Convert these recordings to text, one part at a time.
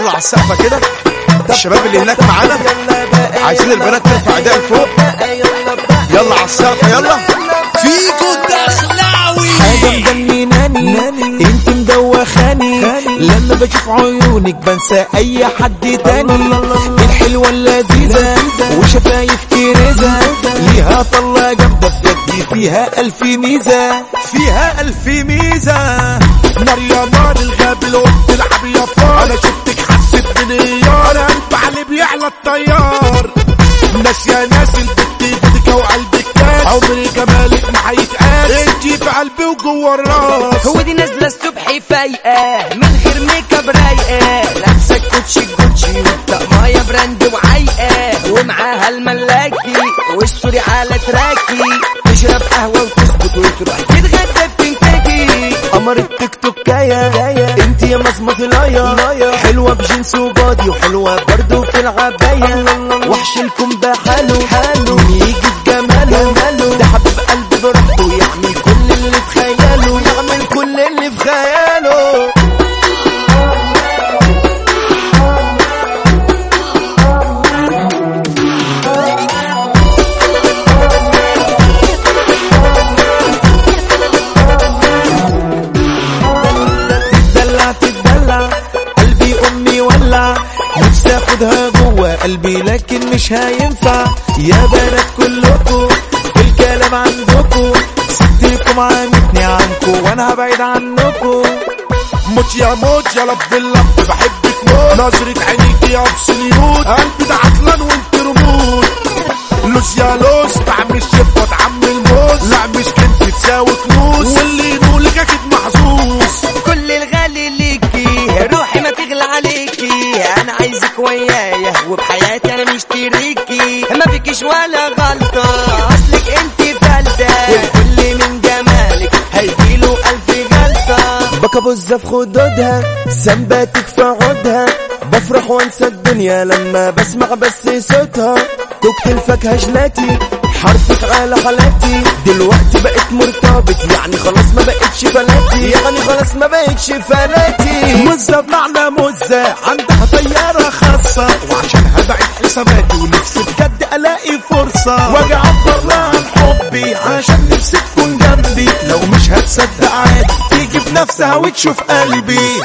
يلا على السقفه كده الشباب اللي هناك معانا عايزين البنات ترفع ايديها لفوق يلا على السقفه يلا فيكو الدخلاوي حاجة مجنناني انت مدوخاني لما بشوف عيونك بنسى اي حد تاني الحلوة اللذيذة وشفايف كريزة ليها طلة جامدة بجد فيها الف ميزة فيها الف ميزه نار يا نار الغابل وبتلعب يا فار انا شفتك حسيت بنيار قلب علي بيعلى الطيار ناس يا ناس البت بدك وقلبك كاس عمري جمالك ما هيتقاس انتي في قلبي وجوه الراس هو دي نازله الصبح فايقه من غير ميك اب رايقه لابسه كوتشي كوتشي وطقمايه براند وعايقه ومعاها الملاكي والسوري على تراكي تشرب قهوه وتسكت وتروح تتغدى في كنتاكي قمر التيك توكاية انت يا مظبط لايا حلوة بجنس وبادي وحلوة برضو في العباية وحش الكم بحاله حاله يجي بجماله ده حبيب قلبي براحته يعمل كل اللي في خياله يعمل كل اللي في خياله تدلع تدلع قلبي امي ولع نفسي اخدها جوه قلبي لكن مش هينفع يا بنات كلكم الكلام عندكم ستكم عامتني عنكم وانا هبعد عنكم موت يا موت يا لب اللب بحبك موت نظرة عينيك يا ابسوليوت قلبي ده عطلان وانت رموت لوز يا لوز طعم الشفة طعم الموز لا مش كنت تساوي كنوز واللي ينولك اكيد محظوظ كل الغالي ليكي روحي ما تغلى عليكي انا عايزك ويايا وبحياتي انا مشتريكي ما فيكيش ولا غلطة اصلك انت فلتة والكل من جمالك هيجيله الف جلطة بكى بزة في خدودها سنباتك في عودها بفرح وانسى الدنيا لما بسمع بس صوتها كوكتيل فاكهة جلاتي حرفك على حالاتي دلوقتي بقيت مرتبط يعني خلاص ما بقتش فلاتي يعني خلاص ما بقتش فلاتي مزة بمعنى مزة عندها طيارة خاصة وعشانها بعت حساباتي ونفسي بجد الاقي فرصة واجي اعبر لها عن حبي عشان نفسي تكون جنبي لو مش هتصدق عادي تيجي بنفسها وتشوف قلبي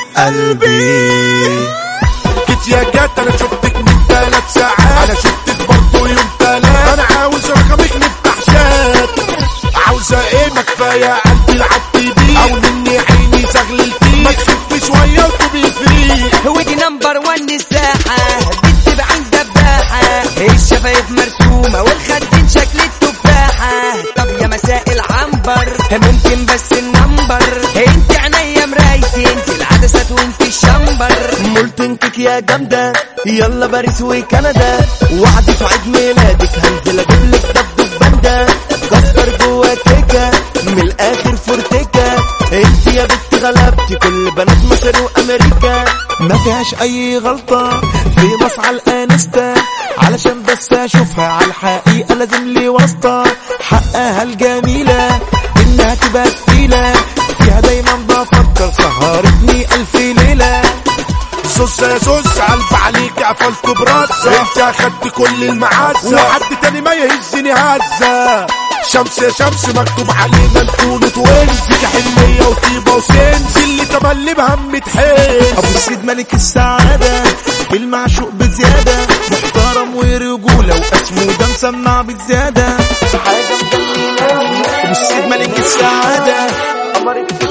قلبي جيت يا جات انا شفتك من ثلاث ساعات انا شفتك برضه يوم ثلاث انا عاوز رقمك نفتح شات عاوزة ايه ما كفاية قلبي لعبت بيه او مني عيني زغللتيه ما تخف شوية وتبقي فري هو دي نمبر وان الساحة بنت بعين دباحة الشفايف مرسومة والخدين شكل التفاحة طب يا مساء العنبر ممكن بس النمبر انت عينيا مرايتي انت العدسات وانت الشمبر مولتنكك يا جامدة يلا باريس وكندا وعدي في عيد ميلادك هنزل اجيب لك دبدب باندا كسر جوا كيكة من الاخر فورتيكا انت يا بنت غلبتي كل بنات مصر وامريكا ما فيهاش اي غلطة في مصعى الانستا علشان بس اشوفها على الحقيقة لازم لي واسطة حقها الجميلة انها تبقى تقيلة فيها دايما بفكر سهرتني الف ليلة سوس يا سوس قلب عليك قفلت براسة انت اخدت كل المعزة وحد تاني ما يهزني هزة شمس يا شمس مكتوب علينا نكون توينز فيك حنية وطيبة وسنس اللي تملي بهم تحس ابو السيد ملك السعادة المعشوق بزيادة محترم ورجولة واسمه ده مسمع بزيادة حاجة مجننة ابو السيد ملك السعادة قمر